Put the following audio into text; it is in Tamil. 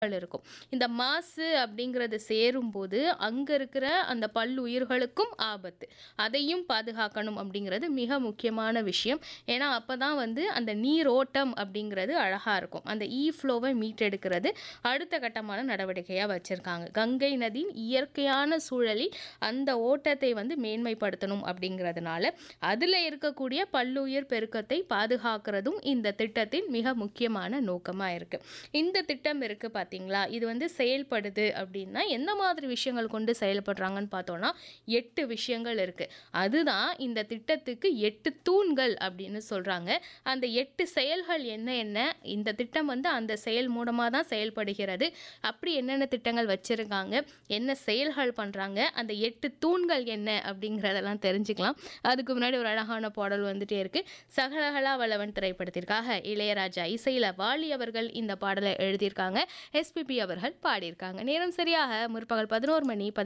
இருக்கும். இந்த மாசு அப்படிங்கிறது சேரும்போது, அங்க இருக்கிற அந்த பல்லுயிர்களுக்கும் ஆபத்து. அதையும் பாதுகாக்கணும் அப்படிங்கிறது மிக முக்கியமான விஷயம். ஏன்னா, அப்பதான் வந்து அந்த நீரோட்டம் அப்படிங்கிறது அழகா இருக்கும். அந்த இ ஃப்ளோவ மீட்டெடுக்கிறது அடுத்த கட்டமான நடவடிக்கையா வச்சிருக்காங்க. கங்கை நதியின் இயற்கையான சூழலில் அந்த ஓட்டத்தை வந்து மேன்மைப்படுத்தணும் அப்படிங்கிறதுனால, அதுல இருக்கக்கூடிய பல்லுயிர் பெருக்கத்தை பாதுகாக்கிறதும் இந்த திட்டத்தின் மிக முக்கியமான நோக்கமா இருக்கு. இந்த திட்டம் இருக்கு பார்த்தீங்களா, இது வந்து செயல்படுது அப்படின்னா, எந்த மாதிரி விஷயங்கள் கொண்டு செயல்படுறாங்கன்னு பார்த்தோம்னா, 8 விஷயங்கள் இருக்கு. அதுதான் இந்த திட்டத்துக்கு 8 தூண்கள் அப்படின்னு சொல்றாங்க. அந்த 8 செயல்கள் என்ன என்ன? இந்த திட்டம் வந்து அந்த செயல் மூலமா தான் செயல்படுகிறது. அப்படி என்னென்ன திட்டங்கள் வச்சிருக்காங்க? என்ன செயல்கள் பண்றாங்க? அந்த 8 தூண்கள் என்ன? அப்படிங்கிறதெல்லாம் தெரிஞ்சுக்கலாம். அதுக்கு முன்னாடி ஒரு அழகான பாடல் வந்துட்டே இருக்கு. சகலகலா வல்லவன் திரைப்படத்திற்காக இளையராஜா இசையில வாலி அவர்கள் இந்த பாடலை எழுதியிருக்காங்க. எஸ்பிபி அவர்கள் பாடியிருக்காங்க. நேரம் சரியாக முற்பகல் 11 மணி